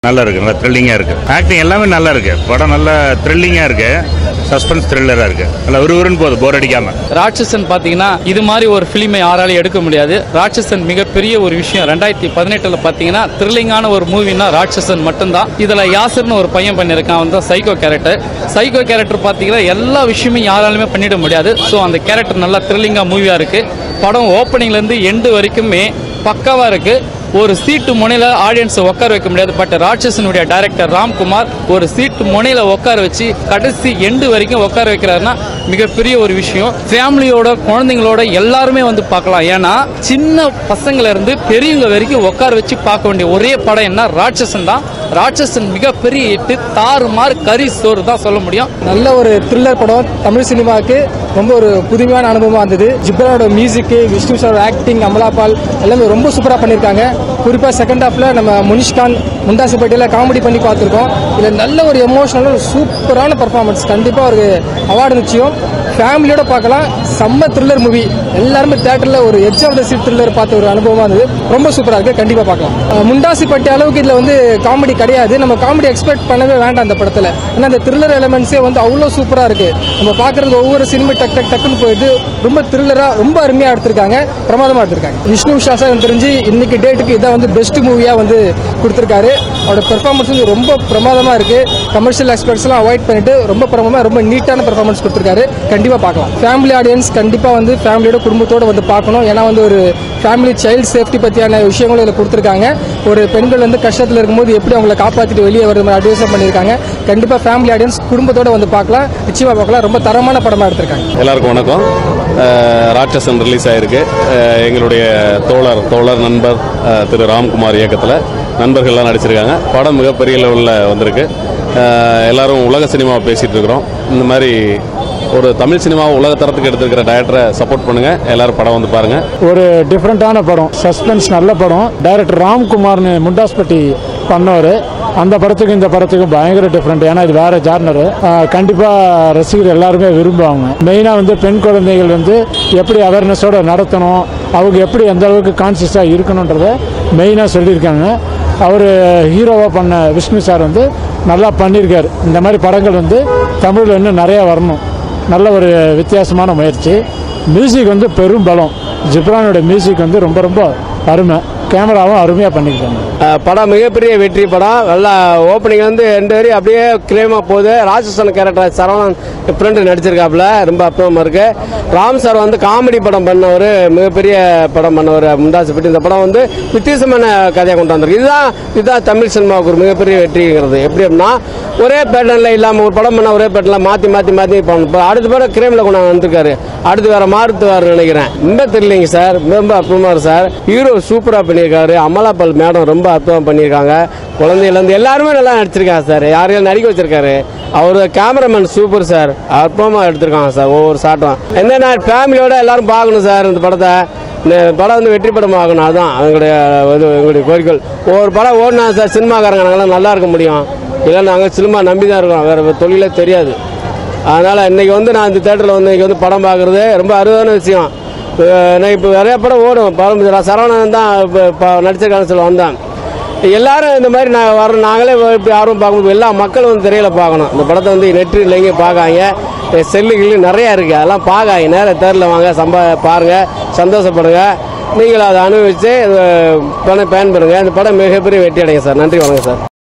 நல்லா இருக்கு நல்லா த்ரில்லிங்காக இருக்கு ஆக்டிங் எல்லாமே நல்லா இருக்கு படம் நல்லா த்ரில்லிங்காக இருக்கு சஸ்பென்ஸ் த்ரில்லராக இருக்கு நல்லா விறுவிறுன்னு போகுது போர் அடிக்காம ராட்சசன் பாத்தீங்கன்னா இது மாதிரி ஒரு பிலிமை யாராலையும் எடுக்க முடியாது ராட்சசன் மிகப்பெரிய ஒரு விஷயம் ரெண்டாயிரத்தி பதினெட்டுல பாத்தீங்கன்னா த்ரில்லிங்கான ஒரு மூவினா ராட்சசன் மட்டும்தான் இதுல யாசர்னு ஒரு பையன் பண்ணியிருக்கான் அவன் தான் சைக்கோ கேரக்டர் சைக்கோ கேரக்டர் பாத்தீங்கன்னா எல்லா விஷயமும் யாராலுமே பண்ணிட முடியாது ஸோ அந்த கேரக்டர் நல்லா த்ரில்லிங்கா மூவியா இருக்கு படம் ஓப்பனிங்ல இருந்து எண்டு வரைக்குமே பக்காவா இருக்கு ஒரு சீட்டு முனையில ஆடியன்ஸை உட்கார வைக்க முடியாது பட் ராட்சசனுடைய டைரக்டர் ராம்குமார் ஒரு சீட்டு முனையில உட்கார வச்சு கடைசி எண்டு வரைக்கும் உட்கார வைக்கிறாருன்னா மிகப்பெரிய ஒரு விஷயம் ஃபேமிலியோட குழந்தைங்களோட எல்லாருமே வந்து பார்க்கலாம் ஏன்னா சின்ன பசங்கள்ல இருந்து பெரியவங்க வரைக்கும் உட்கார வச்சு பார்க்க வேண்டிய ஒரே படம் என்ன ராட்சசன் தான் ராட்சசன் மிகப்பெரிய எட்டு தாறுமாறு கறி சோறு தான் சொல்ல முடியும் நல்ல ஒரு த்ரில்லர் படம் தமிழ் சினிமாவுக்கு ரொம்ப ஒரு புதுமையான அனுபவமா இருந்தது ஜிப்ரானோட music Vishnu sir acting Amala Paul எல்லாமே ரொம்ப சூப்பரா பண்ணியிருக்காங்க குறிப்பா செகண்ட் ஹாஃப்ல நம்ம முனிஷ்கான் முண்டாசிப்பேட்டையில காமெடி பண்ணி பார்த்துருக்கோம் இதுல நல்ல ஒரு எமோஷனல் சூப்பரான பர்ஃபார்மன்ஸ் கண்டிப்பா ஒரு அவார்டு நிச்சயம் ஃபேமிலியோட பார்க்கலாம் செம்ம த்ரில்லர் மூவி எல்லாருமே தேட்டர்ல ஒரு edge of the seat thriller பார்த்த ஒரு அனுபவமா இருந்தது ரொம்ப சூப்பரா இருக்கு கண்டிப்பா பார்க்கலாம் அஹ் முண்டாசிப்பட்டி அளவுக்கு இதுல வந்து காமெடி கிடையாது நம்ம காமெடி எக்ஸ்பெக்ட் பண்ணவே வேண்டாம் அந்த படத்துல ஏன்னா அந்த த்ரில்லர் எலமெண்ட்ஸே வந்து அவ்வளோ சூப்பரா இருக்கு நம்ம பாக்குறது ஒவ்வொரு சினிமா டக் டக் டக்குன்னு போயிட்டு ரொம்ப த்ரில்லரா ரொம்ப அருமையா எடுத்திருக்காங்க பிரமாதமா எடுத்திருக்காங்க விஷ்ணு விஷா சார் எனக்கு தெரிஞ்சு இன்னைக்கு டேட்டுக்கு இதான் வந்து பெஸ்ட் மூவியா வந்து கொடுத்திருக்காரு அவரோட பெர்ஃபார்மன்ஸ் வந்து ரொம்ப பிரமாதமா இருக்கு கமர்ஷியல் எக்ஸ்பெக்ட்ஸ் எல்லாம் அவாய்ட் பண்ணிட்டு ரொம்ப பிரமாதமா ரொம்ப நீட்டான பெர்ஃபார்மன்ஸ் கொடுத்திருக்காரு கண்டிப்பா பார்க்கலாம் ஃபேமிலி ஆடியன்ஸ் கண்டிப்பா வந்து ஃபேமிலியோட குடும்பத்தோட வந்து பார்க்கணும் ஏன்னா வந்து ஒரு ஃபேமிலி சைல்ட் சேஃப்டி பத்தியான விஷயங்களும் இதில் கொடுத்திருக்காங்க ஒரு பெண்கள் வந்து கஷ்டத்தில் இருக்கும்போது எப்படி அவங்கள காப்பாற்றிட்டு வெளியே வர மாதிரி அட்வைஸ் பண்ணியிருக்காங்க கண்டிப்பா ஃபேமிலி ஆடியன்ஸ் குடும்பத்தோட வந்து பார்க்கலாம் நிச்சயமா பார்க்கலாம் ரொம்ப தரமான படமா எடுத்திருக்காங்க எல்லாருக்கும் வணக்கம் அஹ் ராட்சசன் ரிலீஸ் ஆயிருக்கு அஹ் எங்களுடைய தோழர் தோழர் நண்பர் அஹ் திரு ராம்குமார் இயக்கத்தில் நண்பர்கள்லாம் நடிச்சிருக்காங்க படம் மிகப்பெரிய லெவலில் வந்திருக்கு அஹ் எல்லாரும் உலக சினிமா பேசிட்டு இருக்கிறோம் இந்த மாதிரி ஒரு தமிழ் சினிமாவை உலக தரத்துக்கு எடுத்திருக்கிற டேரக்டரை சப்போர்ட் பண்ணுங்க எல்லாரும் படம் வந்து பாருங்க ஒரு டிஃப்ரெண்ட்டான படம் சஸ்பென்ஸ் நல்ல படம் டைரக்டர் ராம்குமார்னு முண்டாஸ்பட்டி பண்ணவர் அந்த படத்துக்கு இந்த படத்துக்கும் பயங்கர டிஃப்ரெண்ட் ஏன்னா இது வேற ஜார்னர் கண்டிப்பா ரசிகர் எல்லாருமே விரும்புவாங்க மெயினா வந்து பெண் குழந்தைகள் வந்து எப்படி அவேர்னஸோட நடத்தணும் அவங்க எப்படி எந்த அளவுக்கு கான்சியஸா இருக்கணுன்றத மெயினா சொல்லியிருக்காங்க அவர் ஹீரோவா பண்ண விஷ்ணு சார் வந்து நல்லா பண்ணியிருக்காரு இந்த மாதிரி படங்கள் வந்து தமிழில் இன்னும் நிறைய வரணும் நல்ல ஒரு வித்தியாசமான முயற்சி மியூசிக் வந்து பெரும் பலம் ஜிப்ரானோட மியூசிக் வந்து ரொம்ப ரொம்ப அருமை கேமராவும் அருமையாக பண்ணியிருக்காங்க அஹ் படம் மிகப்பெரிய வெற்றி படம் நல்லா ஓப்பனிங் வந்து ரெண்டு வரி அப்படியே கிரேமா போகுது ராட்சசன் கேரக்டர் சரவணன் ஃப்ரெண்டு நடிச்சிருக்காப்புல ரொம்ப அற்புதமா இருக்கு ராம் சார் வந்து காமெடி படம் பண்ணவர் மிகப்பெரிய படம் பண்ணவர் முண்டாசு பற்றி இந்த படம் வந்து வித்தியாசமான கதையை கொண்டு வந்திருக்கு இதுதான் இதுதான் தமிழ் சினிமாவுக்கு ஒரு மிகப்பெரிய வெற்றிங்கிறது எப்படி அப்படின்னா ஒரே பேட்டர்ல இல்லாம ஒரு படம் பண்ண ஒரே பேட்டர்ல மாத்தி மாத்தி மாத்தி பண்ணணும் இப்ப அடுத்த படம் கிரேம்ல கொண்டு வந்திருக்காரு அடுத்து வேற மாறுத்துவார் நினைக்கிறேன் ரொம்ப தெரியலைங்க சார் ரொம்ப அற்புதமா இருக்கு சார் ஹீரோ சூப்பரா பண்ணியிருக்காரு அமலாபால் மேடம் ரொம்ப அற்புதமா பண்ணியிருக்காங்க குழந்தையில இருந்து எல்லாருமே நல்லா நடிச்சிருக்காங்க சார் யாரையும் நடிக்க வச்சிருக்காரு அவரு கேமராமேன் சூப்பர் சார் அற்புதமா எடுத்திருக்காங்க சார் ஒவ்வொரு ஷாட்டும் என்னன்னா ஃபேமிலியோட எல்லாரும் பார்க்கணும் சார் இந்த படத்தை இந்த படம் வந்து வெற்றி படம் ஆகணும் அதுதான் எங்களுடைய இது எங்களுடைய கோரிக்கை ஒவ்வொரு படம் ஓடினா சார் சினிமாக்காரங்க நாங்களாம் நல்லா இருக்க முடியும் இல்லை நாங்கள் சினிமா நம்பி தான் இருக்கோம் வேற தொழிலே தெரியாது அதனால இன்னைக்கு வந்து நான் இந்த தேட்டரில் வந்து இன்னைக்கு வந்து படம் பார்க்கறது ரொம்ப அருமையான விஷயம் அஹ் நான் இப்போ நிறைய படம் ஓடும் படம் சரவணன் தான் இப்போ நடிச்சிருக்கான்னு சொல்ல வந்தேன் எல்லாரும் இந்த மாதிரி நான் வர நாங்களே இப்படி ஆர்வம் பார்க்கும்போது எல்லா மக்களும் வந்து திரையில பார்க்கணும் இந்த படத்தை வந்து நெட்டு இல்லைங்க பார்க்காங்க செல்லு கில்லு நிறைய இருக்கு அதெல்லாம் பார்க்காங்க நேரம் தேரில் வாங்க சம்பா பாருங்க சந்தோஷப்படுங்க நீங்களும் அதை அனுபவிச்சு அஹ், பணம் பயன்பெறுங்க இந்த படம் மிகப்பெரிய வெற்றி அடைங்க சார் நன்றி வணக்கம் சார்